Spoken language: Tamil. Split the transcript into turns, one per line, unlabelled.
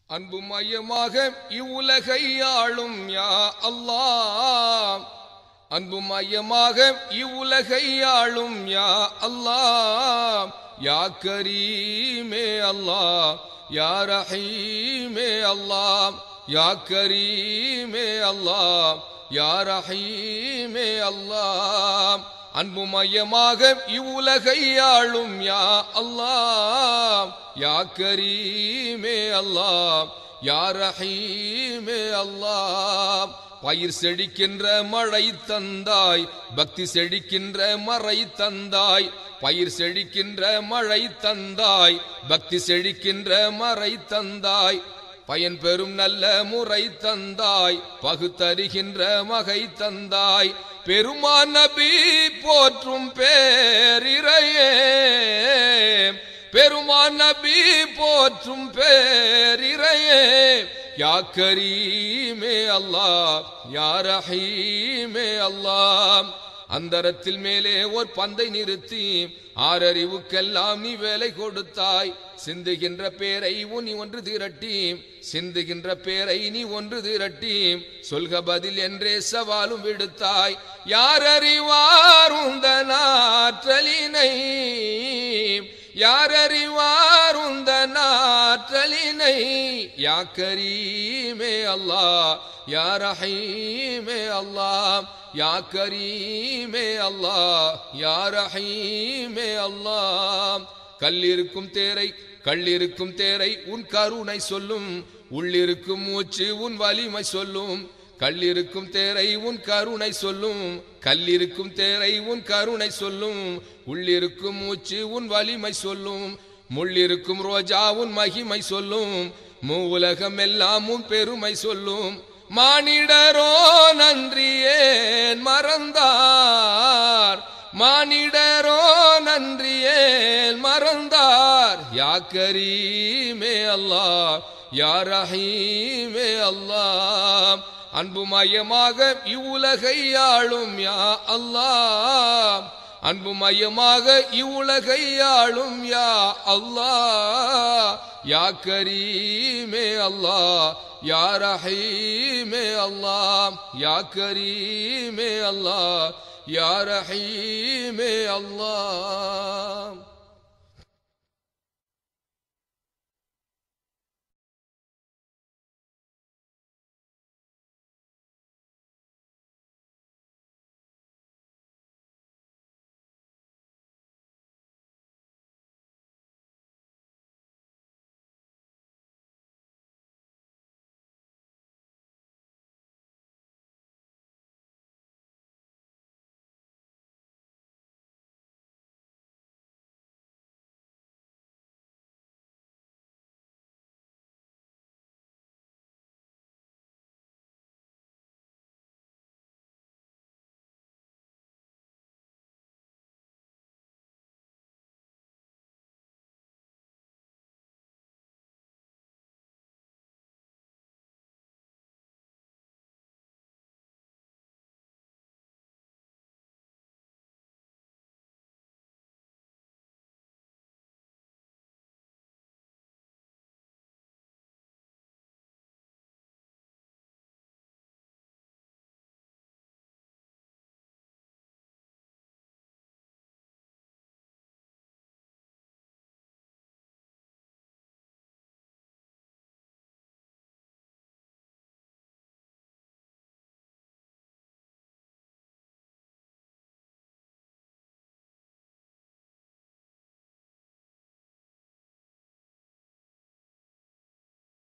அன்பு மையமாக இவ்வுலகை ஆளும் யா அல்லாஹ் அன்பு மையமாக இவ்வுலகை ஆளும் யா அல்லாஹ் யா கரீமே அல்லாஹ் யா ரஹீமே அல்லாஹ் யா கரீமே அல்லாஹ் யா ரஹீமே அல்லாஹ் அன்பு மையமாக இவ்வுலகை ஆளும் யா அல்லாஹ் யா கரீமே அல்லாஹ் யா ரஹீமே அல்லாஹ் பயிர் செழிக்கின்ற மழை தந்தாய் பக்தி செழிக்கின்ற மறை தந்தாய் பயிர் செழிக்கின்ற மழை தந்தாய் பக்தி செழிக்கின்ற மறை தந்தாய் பயன் பெறும் நல்ல முறை தந்தாய் பகுத்தறிகின்ற மகை தந்தாய் பெருமான் நபி போற்றும் பேரிரையே பெருமான் நபி போற்றும் பேரிரையே யா கரீமே அல்லாஹ் யா ரஹீமே அல்லாஹ் அந்தரத்தில் மேலே ஒரு பந்தை நிறுத்தி ஆறறிவுக்கெல்லாம் நீ வேலை கொடுத்தாய் சிந்துகின்ற பேரை நீ ஒன்று திரட்டி சிந்துகின்ற பேரை நீ ஒன்று திரட்டி சொல்க பதில் என்றே சவாலும் விடுத்தாய் யார் அறிவார் உந்த நாற்றலினை யார் அறிவார் உந்த நாற்றலினை யா கரீமே அல்லாஹ் யா ரஹீமே அல்லாஹ் யா கரீமே அல்லாஹ் யா ரஹீமே அல்லாஹ் கல்லிருக்கும் தேரை கல்லிருக்கும் தேரை உன் கருணை சொல்லும் உள்ளிருக்கும் மூச்சு உன் வலிமை சொல்லும் கல்லிருக்கும் தேரை உன் கருணை சொல்லும் கல்லிருக்கும் தேரை உன் கருணை சொல்லும் உள்ளிருக்கும் மூச்சு உன் வலிமை சொல்லும் முள்ளிருக்கும் ரோஜா உன் மகிமை சொல்லும் மூவுலகம் எல்லாம் உன் பெருமை சொல்லும் மானிடரோ நன்றியேன் மறந்தார் மானிடரோ நன்றியேன் மறந்தார் யா கரீமே அல்லாஹ் யா ரஹீமே அல்லாஹ் அன்பு மையமாக இவ்வுலகை ஆளும் யா அல்லாஹ் அன்பு மையமாக இவ்வுலகை ஆளும் யா அல்லாஹ் யா கரீமே அல்லாஹ் யா ரஹீமே அல்லாஹ் யா கரீமே அல்லாஹ் யா ரஹீமே அல்லாஹ்